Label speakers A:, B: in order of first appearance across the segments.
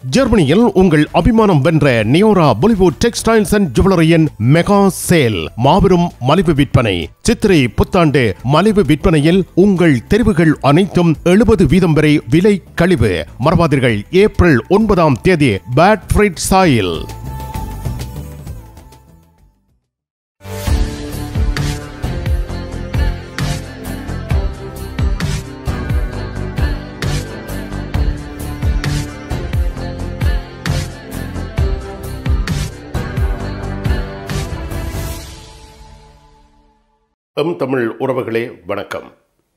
A: ஜெர்மனியில் உங்கள் அபிமானம் வென்ற நியோரா பாலிவுட் டெக்ஸ்டைல்ஸ் அண்ட் ஜுவல்லரியின் மெகா சேல் மாபெரும் மலிவு விற்பனை சித்திரை புத்தாண்டு மலிவு விற்பனையில் உங்கள் தெரிவுகள் அனைத்தும் எழுபது வீதம் வரை விலை கழிவு மறவாதீர்கள் ஏப்ரல் ஒன்பதாம் தேதி பேட் ஃப்ரைட் சாயில் எம் தமிழ் உறவுகளே வணக்கம்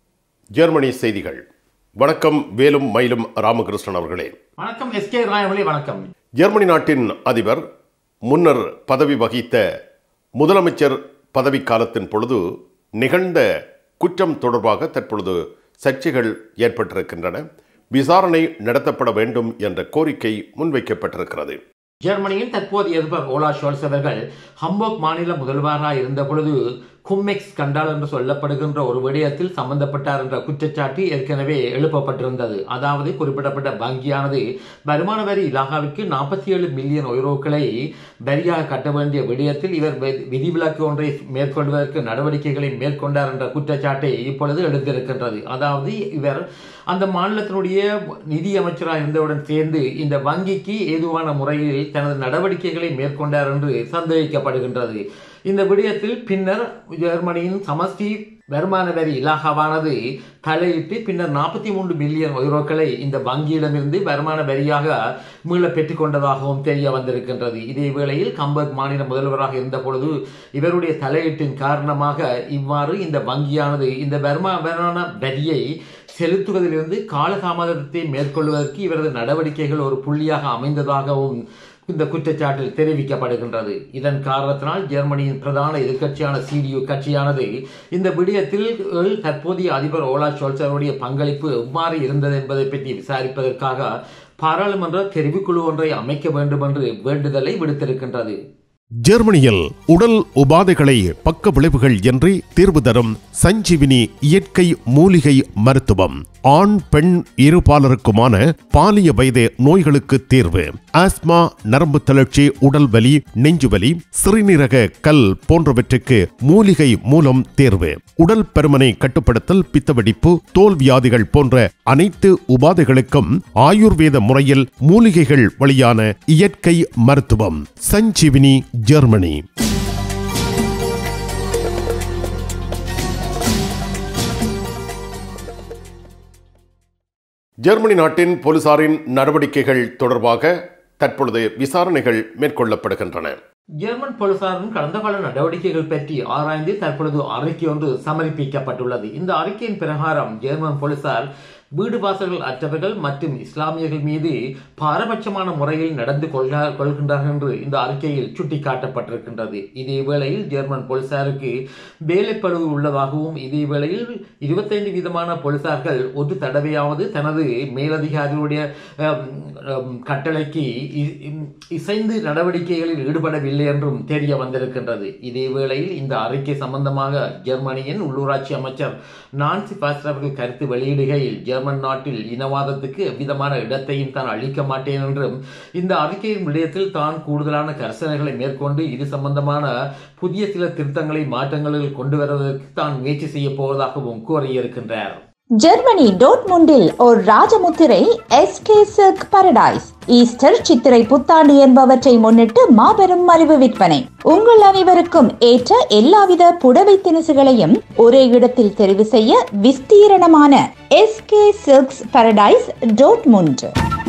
A: ஜெர்மனி செய்திகள் வணக்கம் வேலும் மயிலும் ராமகிருஷ்ணன் அவர்களே
B: வணக்கம் எஸ் கே ராயமொழி வணக்கம்
A: ஜெர்மனி நாட்டின் அதிபர் முன்னர் பதவி வகித்த முதலமைச்சர் பதவி காலத்தின் பொழுது நிகழ்ந்த குற்றம் தொடர்பாக தற்பொழுது சர்ச்சைகள் ஏற்பட்டிருக்கின்றன விசாரணை நடத்தப்பட வேண்டும் என்ற கோரிக்கை முன்வைக்கப்பட்டிருக்கிறது
B: ஜெர்மனியில் தற்போதைய அதிபர் ஓலா ஷோல்ஸ் அவர்கள் ஹம்போக் மாநில முதல்வராக இருந்த பொழுது கும்மெக்ஸ் கண்டால் என்று சொல்லப்படுகின்ற ஒரு விடயத்தில் சம்பந்தப்பட்டார் என்ற குற்றச்சாட்டு ஏற்கனவே எழுப்பப்பட்டிருந்தது அதாவது குறிப்பிடப்பட்ட வங்கியானது வருமான வரி இலாகாவிற்கு நாற்பத்தி ஏழு மில்லியன் யூரோக்களை வரியாக கட்ட வேண்டிய விடயத்தில் இவர் வி- விதிவிலக்கு ஒன்றை மேற்கொள்வதற்கு நடவடிக்கைகளை மேற்கொண்டார் என்ற குற்றச்சாட்டை இப்பொழுது எழுந்திருக்கின்றது அதாவது இவர் அந்த மாநிலத்தினுடைய நிதி அமைச்சராக இருந்தவுடன் சேர்ந்து இந்த வங்கிக்கு ஏதுவான முறையில் தனது நடவடிக்கைகளை மேற்கொண்டார் என்று சந்தேகிக்கப்படுகின்றது இந்த விடயத்தில் பின்னர் ஜெர்மனியின் சமஷ்டி வருமான வரி இலாகாவானது தலையிட்டு பின்னர் நாற்பத்தி மூன்று பில்லியன் யூரோக்களை இந்த வங்கியிடமிருந்து வருமான வரியாக மீள பெற்றுக்கொண்டதாகவும் தெரிய வந்திருக்கின்றது இதே வேளையில் கம்பர்க் மாநில முதல்வராக இருந்த பொழுது இவருடைய தலையீட்டின் காரணமாக இவ்வாறு இந்த வங்கியானது இந்த வருமா வருமான வரியை செலுத்துவதிலிருந்து காலதாமதத்தை மேற்கொள்வதற்கு இவரது நடவடிக்கைகள் ஒரு புள்ளியாக அமைந்ததாகவும் இந்த குற்றச்சாட்டில் தெரிவிக்கப்படுகின்றது இதன் காரணத்தினால் ஜெர்மனியின் பிரதான எதிர்க்கட்சியான சிடியு கட்சியானது இந்த விடயத்தில் அஹ், தற்போதைய அதிபர் ஓலா ஷோல்சருடைய பங்களிப்பு எவ்வாறு இருந்தது என்பதை பற்றி விசாரிப்பதற்காக பாராளுமன்ற தெரிவுக்குழு ஒன்றை அமைக்க வேண்டும் என்று வேண்டுதலை விடுத்திருக்கின்றது
A: ஜெர்மனியில் உடல் உபாதைகளை பக்க விளைவுகள் என்று தீர்வு தரும் சஞ்சீவினி இயற்கை மூலிகை மருத்துவம் ஆண் பெண் இருபாலருக்குமான பாலிய வயது நோய்களுக்கு தீர்வு ஆஸ்மா நரம்பு தளர்ச்சி உடல் வலி நெஞ்சுவலி சிறுநீரக கல் போன்றவற்றுக்கு மூலிகை மூலம் தேர்வு உடல் பருமனை கட்டுப்படுத்தல் பித்தவெடிப்பு தோல் வியாதிகள் போன்ற அனைத்து உபாதைகளுக்கும் ஆயுர்வேத முறையில் மூலிகைகள் வழியான இயற்கை மருத்துவம் சஞ்சீவினி ஜெர்மனி ஜெர்மனி நாட்டின் போலீசாரின் நடவடிக்கைகள் தொடர்பாக தற்பொழுது விசாரணைகள் மேற்கொள்ளப்படுகின்றன
B: ஜெர்மன் போலீசாரின் கடந்த கால நடவடிக்கைகள் பற்றி ஆராய்ந்து தற்பொழுது அறிக்கை ஒன்று சமர்ப்பிக்கப்பட்டுள்ளது இந்த அறிக்கையின் பிரகாரம் ஜெர்மன் போலீசார் வீடு வாசல்கள் அற்றவர்கள் மற்றும் இஸ்லாமியர்கள் மீது பாரபட்சமான முறையில் நடந்து கொள்க- கொள்கின்றார்கள் என்று இந்த அறிக்கையில் சுட்டிக்காட்டப்பட்டிருக்கின்றது இதே வேளையில் ஜெர்மன் போலீசாருக்கு வேலைப்பழுவு உள்ளதாகவும் இதே வேளையில் இருபத்தைந்து விதமான போலீசார்கள் ஒரு தடவையாவது தனது மேலதிகாரிகளுடைய அம், அம், கட்டளைக்கு இ- இ- இசைந்து நடவடிக்கைகளில் ஈடுபடவில்லை என்றும் தெரிய வந்திருக்கின்றது இதே வேளையில் இந்த அறிக்கை சம்பந்தமாக ஜெர்மனியின் உள்ளூராட்சி அமைச்சர் நான்சி பாஸ்டர் அவர்கள் கருத்து வெளியிடுகையில் ஜெர்மன் நாட்டில் இனவாதத்துக்கு எவ்விதமான இடத்தையும் தான் அளிக்க மாட்டேன் என்றும் இந்த அறிக்கையின் விடயத்தில் தான் கூடுதலான கரிசனைகளை மேற்கொண்டு இது சம்பந்தமான புதிய சில திருத்தங்களை மாற்றங்களில் கொண்டு வருவதற்கு தான் முயற்சி செய்ய போவதாகவும் கூறியிருக்கின்றார்
C: ஜெர்மனி டோட்முண்டில் ஒரு ராஜமுத்திரை எஸ்கே சில்க் பாரடைஸ் ஈஸ்டர் சித்திரை புத்தாண்டு என்பவற்றை முன்னிட்டு மாபெரும் மலிவு விற்பனை உங்கள் அனைவருக்கும் ஏற்ற எல்லாவித புடவை திணிசுகளையும் ஒரே இடத்தில் தெரிவு செய்ய விஸ்தீரணமான எஸ்கே சில்க்ஸ் பாரடைஸ் டோட்முண்ட்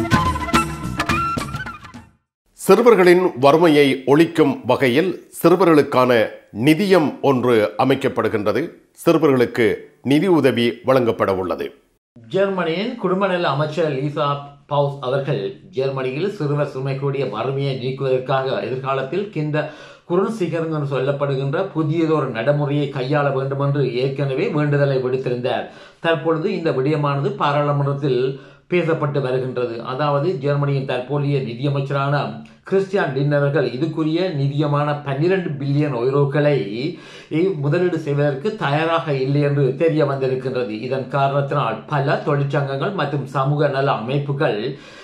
A: சிறுவர்களின் வறுமையை ஒழிக்கும் வகையில் சிறுவர்களுக்கான நிதியம் ஒன்று அமைக்கப்படுகின்றது சிறுவர்களுக்கு நிதி உதவி வழங்கப்பட உள்ளது
B: ஜெர்மனியின் குடும்ப நல அமைச்சர் லீசா பவுஸ் அவர்கள் ஜெர்மனியில் சிறுவர் சுமைக்கூடிய வறுமையை நீக்குவதற்காக எதிர்காலத்தில் கிந்த குறுஞ்சிகரம் என்று சொல்லப்படுகின்ற புதியதொரு நடைமுறையை கையாள வேண்டும் என்று ஏற்கனவே வேண்டுதலை விடுத்திருந்தார் தற்பொழுது இந்த விடயமானது பாராளுமன்றத்தில் பேசப்பட்டு வருகின்றது அதாவது ஜெர்மனியின் தற்போதைய நிதியமைச்சரான கிறிஸ்டியான் லின் அவர்கள் இதுக்குரிய நிதியமான பன்னிரண்டு பில்லியன் யூரோக்களை முதலீடு செய்வதற்கு தயாராக இல்லை என்று தெரிய வந்திருக்கின்றது இதன் காரணத்தினால் பல தொழிற்சங்கங்கள் மற்றும் சமூக நல அமைப்புகள்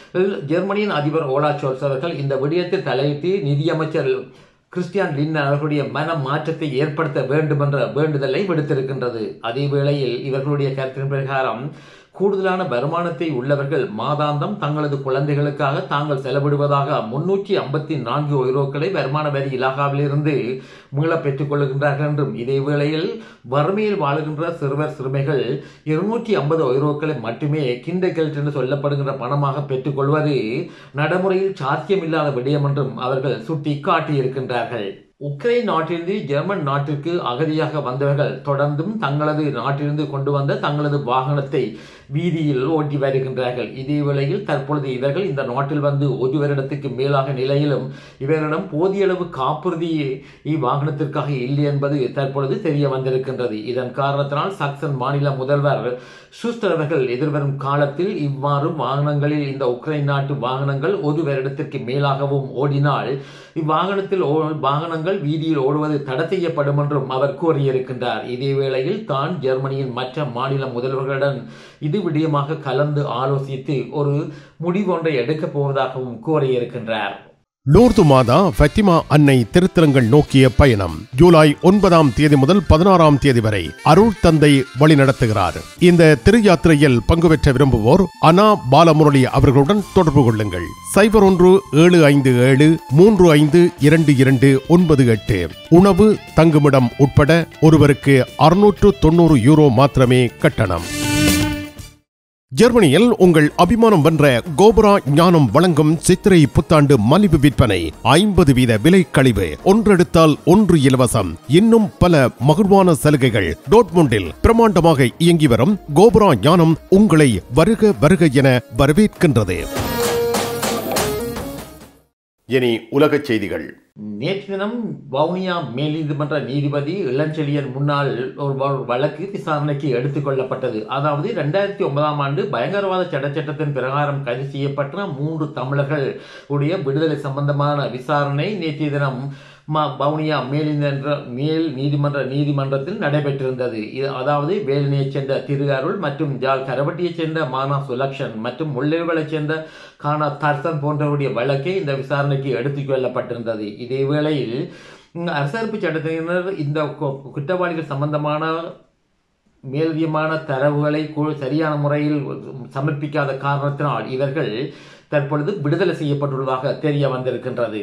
B: ஜெர்மனியின் அதிபர் ஓலா சோல்ஸ் அவர்கள் இந்த விடயத்தில் தலையிட்டு நிதியமைச்சர் கிறிஸ்டியான் லின் அவர்களுடைய மன மாற்றத்தை ஏற்படுத்த வேண்டும் என்ற வேண்டுதலை விடுத்திருக்கின்றது அதே வேளையில் இவர்களுடைய கருத்தின் பிரகாரம் கூடுதலான வருமானத்தை உள்ளவர்கள் மாதாந்தம் தங்களது குழந்தைகளுக்காக தாங்கள் செலவிடுவதாக முன்னூற்றி ஐம்பத்தி நான்கு யூரோக்களை வருமான வரி இலாகாவிலிருந்து மீள பெற்றுக் கொள்கின்றார்கள் என்றும் இதே வேளையில் வறுமையில் வாழுகின்ற சிறுவர் சிறுமைகள் இருநூற்றி ஐம்பது யூரோக்களை மட்டுமே கிண்டகெல்ட் என்று சொல்லப்படுகின்ற பணமாக பெற்றுக்கொள்வது நடைமுறையில் சாத்தியமில்லாத விடயம் என்றும் அவர்கள் சுட்டி காட்டியிருக்கின்றார்கள் உக்ரைன் நாட்டிலிருந்து ஜெர்மன் நாட்டிற்கு அகதியாக வந்தவர்கள் தொடர்ந்தும் தங்களது நாட்டிலிருந்து கொண்டு வந்த தங்களது வாகனத்தை வீதியில் ஓட்டி வருகின்றார்கள் இதே வேளையில் தற்பொழுது இவர்கள் இந்த நாட்டில் வந்து ஒரு வருடத்துக்கு மேலாக நிலையிலும் இவரிடம் போதிய அளவு காப்புறுதி இவ்வாகனத்திற்காக இல்லை என்பது தற்பொழுது தெரிய வந்திருக்கின்றது இதன் காரணத்தினால் சக்சன் மாநில முதல்வர் ஷூஸ்டர் அவர்கள் எதிர்வரும் காலத்தில் இவ்வாறு வாகனங்களில் இந்த உக்ரைன் நாட்டு வாகனங்கள் ஒரு வருடத்திற்கு மேலாகவும் ஓடினால் இவ்வாகனத்தில் ஓ- வாகனங்கள் வீதியில் ஓடுவது தடை செய்யப்படும் என்றும் அவர் கூறியிருக்கின்றார் இதே வேளையில் தான் ஜெர்மனியின் மற்ற மாநில முதல்வர்களுடன் இது விடயமாக கலந்து ஆலோசித்து ஒரு முடிவொன்றை எடுக்கப் போவதாகவும் கூறியிருக்கின்றார்
A: லூர்து மாதா ஃபத்திமா அன்னை திருத்தலங்கள் நோக்கிய பயணம் ஜூலை ஒன்பதாம் தேதி முதல் பதினாறாம் தேதி வரை அருள் தந்தை வழிநடத்துகிறார் இந்த திரு யாத்திரையில் பங்கு பெற்ற விரும்புவோர் அனா பாலமுரளி அவர்களுடன் தொடர்பு கொள்ளுங்கள் சைபர் ஒன்று ஏழு ஐந்து ஏழு மூன்று ஐந்து இரண்டு இரண்டு ஒன்பது எட்டு உணவு தங்குமிடம் உட்பட ஒருவருக்கு அறுநூற்று தொண்ணூறு யூரோ மாத்திரமே கட்டணம் ஜெர்மனியில் உங்கள் அபிமானம் வென்ற கோபுரா ஞானம் வழங்கும் சித்திரை புத்தாண்டு மலிவு விற்பனை ஐம்பது வீத விலை கழிவு ஒன்றெடுத்தால் ஒன்று இலவசம் இன்னும் பல மகிழ்வான சலுகைகள் டோட்முண்டில் பிரமாண்டமாக இயங்கி வரும் கோபுரா ஞானம் உங்களை வருக வருக என வரவேற்கின்றது இனி உலகச் செய்திகள்
B: நேற்று தினம் வவுனியா மேல் நீதிமன்ற நீதிபதி இளஞ்செழியன் முன்னாள் ஒரு வ- வழக்கு விசாரணைக்கு எடுத்துக் கொள்ளப்பட்டது அதாவது ரெண்டாயிரத்தி ஒன்பதாம் ஆண்டு பயங்கரவாத சட்டச்சட்டத்தின் பிரகாரம் கைது செய்யப்பட்ட மூன்று தமிழர்கள் உடைய விடுதலை சம்பந்தமான விசாரணை நேற்றைய தினம் ம- வவுனியா மேல் நீதிமன்ற மேல் நீதிமன்ற நீதிமன்றத்தில் நடைபெற்றிருந்தது இது அதாவது வேலினையைச் சேர்ந்த திரு அருள் மற்றும் ஜால் கரவட்டியைச் சேர்ந்த மானா சுலக்ஷன் மற்றும் முள்ளிர்களைச் சேர்ந்த கானா தர்சன் போன்றவருடைய வழக்கே இந்த விசாரணைக்கு எடுத்துக் கொள்ளப்பட்டிருந்தது இதே வேளையில் ம், அரசமைப்பு சட்டத்தினர் இந்த கு- குற்றவாளிகள் சம்பந்தமான மேலதிகமான தரவுகளை கு- சரியான முறையில் சமர்ப்பிக்காத காரணத்தினால் இவர்கள் தற்பொழுது விடுதலை செய்யப்பட்டுள்ளதாக தெரிய வந்திருக்கின்றது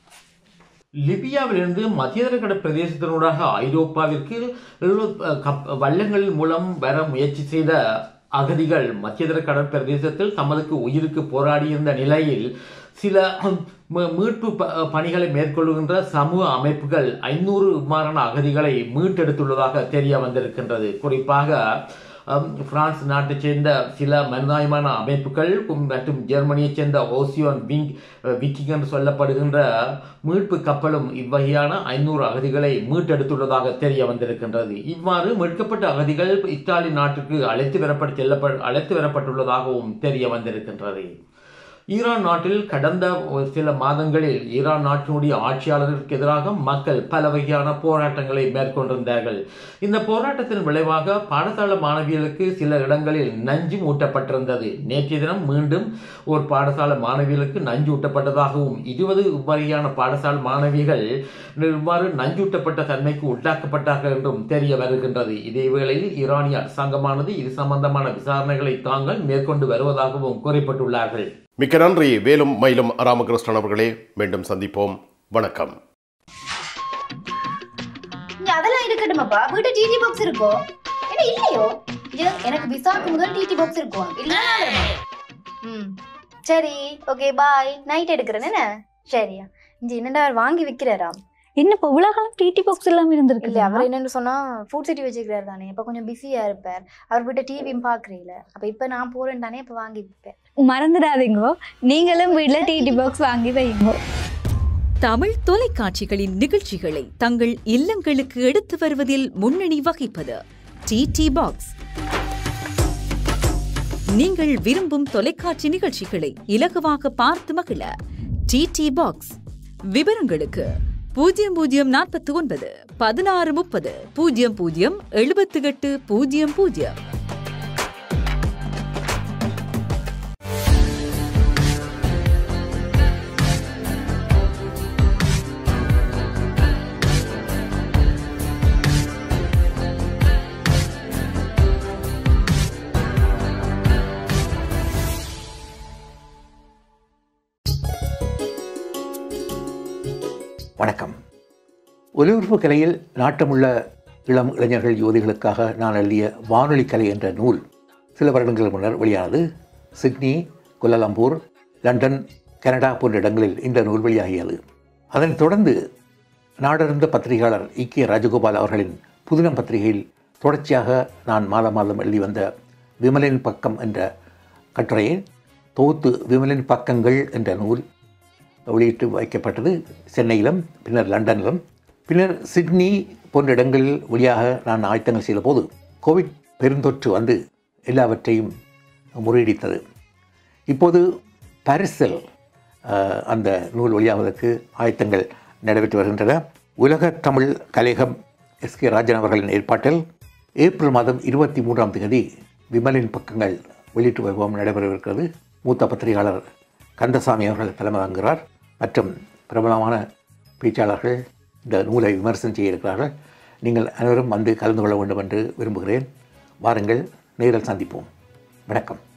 B: லிபியாவிலிருந்து மத்தியதர பிரதேசத்தினூடாக ஐரோப்பாவிற்கு அஹ், கப்- வள்ளங்களின் மூலம் வர முயற்சி செய்த அகதிகள் மத்தியதர கடற்பிரதேசத்தில் தமதுக்கு உயிருக்கு போராடியிருந்த நிலையில் சில மீ- மீட்பு ப- பணிகளை மேற்கொள்கின்ற சமூக அமைப்புகள் ஐநூறு விமான அகதிகளை மீட்டெடுத்துள்ளதாக தெரிய வந்திருக்கின்றது குறிப்பாக அம், பிரான்ஸ் நாட்டைச் சேர்ந்த சில மனிதாயமான அமைப்புகள் மற்றும் ஜெர்மனியைச் சேர்ந்த ஓசியோன் விங் விக்கிங் என்று சொல்லப்படுகின்ற மீட்பு கப்பலும் இவ்வகையான ஐநூறு அகதிகளை மீட்டெடுத்துள்ளதாக தெரிய வந்திருக்கின்றது இவ்வாறு மீட்கப்பட்ட அகதிகள் இத்தாலி நாட்டுக்கு அழைத்து வரப்பட்டு செல்லப்ப அழைத்து வரப்பட்டுள்ளதாகவும் தெரிய வந்திருக்கின்றது ஈரான் நாட்டில் கடந்த ஒரு சில மாதங்களில் ஈரான் நாட்டினுடைய ஆட்சியாளர்களுக்கு எதிராக மக்கள் பல வகையான போராட்டங்களை மேற்கொண்டிருந்தார்கள் இந்த போராட்டத்தின் விளைவாக பாடசாலை மாணவிகளுக்கு சில இடங்களில் நஞ்சு ஊட்டப்பட்டிருந்தது நேற்றைய தினம் மீண்டும் ஒரு பாடசாலை மாணவிகளுக்கு நஞ்சு ஊட்டப்பட்டதாகவும் இருபது வகையான பாடசாலை மாணவிகள் இவ்வாறு நஞ்சூட்டப்பட்ட தன்மைக்கு உள்ளாக்கப்பட்டார்கள் என்றும் தெரிய வருகின்றது இதே வேளையில் ஈரானிய அரசாங்கமானது இது சம்பந்தமான விசாரணைகளை தாங்கள் மேற்கொண்டு வருவதாகவும் குறிப்பிட்டுள்ளார்கள்
A: மிக்க நன்றி வேலும் மயிலும் ராமகிருஷ்ணன் அவர்களே மீண்டும் சந்திப்போம் வணக்கம்
D: இங்க அதெல்லாம் இருக்கட்டுமாப்பா வீட்டு டிடி பாக்ஸ் இருக்கோ என்ன இல்லையோ இது எனக்கு விசாக்கு முதல் டிடி பாக்ஸ் இருக்கும் இல்ல ம் சரி ஓகே பாய் நைட் எடுக்கிறேன் என்ன சரியா இங்க என்னடா அவர் வாங்கி விக்கிறாராம்
E: என்ன இப்போ உலகம் டிடி பாக்ஸ் இல்லாம இருந்திருக்கு
D: இல்ல அவர் என்னன்னு சொன்னா ஃபுட் சிட்டி வச்சுக்கிறாரு தானே இப்ப கொஞ்சம் பிஸியா இருப்பார் அவர் வீட்டை டிவியும் பாக்குறீல அப்ப இப்ப நான் போறேன் தானே இப்ப வாங்கி விற்பேன்
E: மறந்துடாதீங்கோ நீங்களும் வீட்ல டிடி பாக்ஸ் வாங்கி வைங்க
F: தமிழ் தொலைக்காட்சிகளின் நிகழ்ச்சிகளை தங்கள் இல்லங்களுக்கு எடுத்து வருவதில் முன்னணி வகிப்பது டிடி பாக்ஸ் நீங்கள் விரும்பும் தொலைக்காட்சி நிகழ்ச்சிகளை இலகுவாக பார்த்து மகிழ டிடி பாக்ஸ் விவரங்களுக்கு பூஜ்ஜியம் பூஜ்ஜியம் நாற்பத்தி ஒன்பது பதினாறு முப்பது பூஜ்ஜியம் பூஜ்ஜியம் எழுபத்தி எட்டு பூஜ்ஜியம் பூஜ்ஜியம்
G: வணக்கம் ஒலிபரப்பு கலையில் நாட்டமுள்ள இளம் இளைஞர்கள் யுவதிகளுக்காக நான் எழுதிய வானொலி கலை என்ற நூல் சில வருடங்கள் முன்னர் வெளியானது சிட்னி குலாலம்பூர் லண்டன் கனடா போன்ற இடங்களில் இந்த நூல் வெளியாகியது அதனைத் தொடர்ந்து நாடறிந்த பத்திரிகையாளர் இ கே ராஜகோபால் அவர்களின் புதினம் பத்திரிகையில் தொடர்ச்சியாக நான் மாதம் மாதம் எழுதி வந்த விமலின் பக்கம் என்ற கட்டுரையை தொகுத்து விமலின் பக்கங்கள் என்ற நூல் வெளியிட்டு வைக்கப்பட்டது சென்னையிலும் பின்னர் லண்டனிலும் பின்னர் சிட்னி போன்ற இடங்களில் வழியாக நான் ஆயத்தங்கள் செய்தபோது கோவிட் பெருந்தொற்று வந்து எல்லாவற்றையும் முறியடித்தது இப்போது பாரிஸில் அஹ், அந்த நூல் வெளியாவதற்கு ஆயத்தங்கள் நடைபெற்று வருகின்றன உலக தமிழ் கலையகம் எஸ் கே ராஜன் அவர்களின் ஏற்பாட்டில் ஏப்ரல் மாதம் இருபத்தி மூன்றாம் தேதி விமலின் பக்கங்கள் வெளியீட்டு வைபவம் நடைபெறவிருக்கிறது மூத்த பத்திரிகையாளர் கந்தசாமி அவர்கள் தலைமை தாங்குகிறார் மற்றும் பிரபலமான பேச்சாளர்கள் இந்த நூலை விமர்சனம் செய்ய இருக்கிறார்கள் நீங்கள் அனைவரும் வந்து கலந்து கொள்ள வேண்டும் என்று விரும்புகிறேன் வாருங்கள் நேரில் சந்திப்போம் வணக்கம்